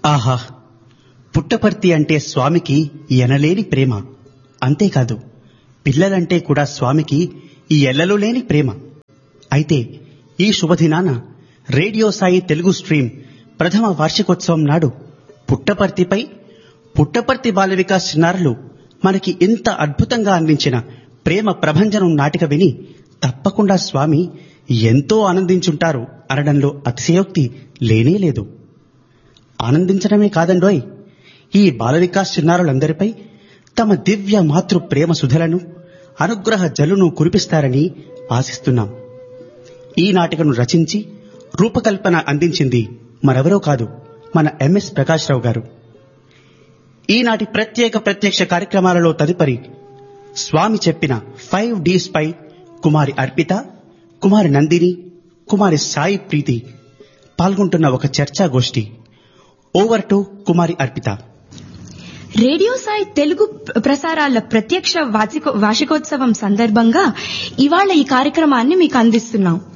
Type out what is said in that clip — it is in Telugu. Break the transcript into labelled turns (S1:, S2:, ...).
S1: ఆహా పుట్టపర్తి అంటే స్వామికి ఎనలేని ప్రేమ అంతేకాదు పిల్లలంటే కూడా స్వామికి ఈ ఎల్లలు లేని ప్రేమ అయితే ఈ శుభదినాన రేడియో సాయి తెలుగు స్ట్రీమ్ ప్రథమ వార్షికోత్సవం నాడు పుట్టపర్తిపై పుట్టపర్తి బాల వికాస్ చిన్నారులు మనకి ఇంత అద్భుతంగా అందించిన ప్రేమ ప్రభంజనం నాటిక విని తప్పకుండా స్వామి ఎంతో ఆనందించుంటారు అనడంలో అతిశయోక్తి లేనే లేదు ఆనందించడమే కాదండోయ్ ఈ బాల వికాస్ చిన్నారులందరిపై తమ దివ్య మాతృ ప్రేమ సుధలను అనుగ్రహ జలును కురిపిస్తారని ఆశిస్తున్నాం ఈ నాటికను రచించి రూపకల్పన అందించింది మరెవరో కాదు మన ఎంఎస్ ప్రకాశ్రావు గారు ఈనాటి ప్రత్యేక ప్రత్యక్ష కార్యక్రమాలలో తదుపరి స్వామి చెప్పిన ఫైవ్ డీస్ పై కుమారి అర్పిత కుమారి నందిని కుమారి సాయి ప్రీతి పాల్గొంటున్న ఒక చర్చా గోష్ఠి over to Kumari Arpita
S2: radio Sai Telugu ప్రసారాల ప్రత్యక్ష వార్షికో- వార్షికోత్సవం సందర్భంగా ఇవాళ ఈ కార్యక్రమాన్ని మీకు అందిస్తున్నాం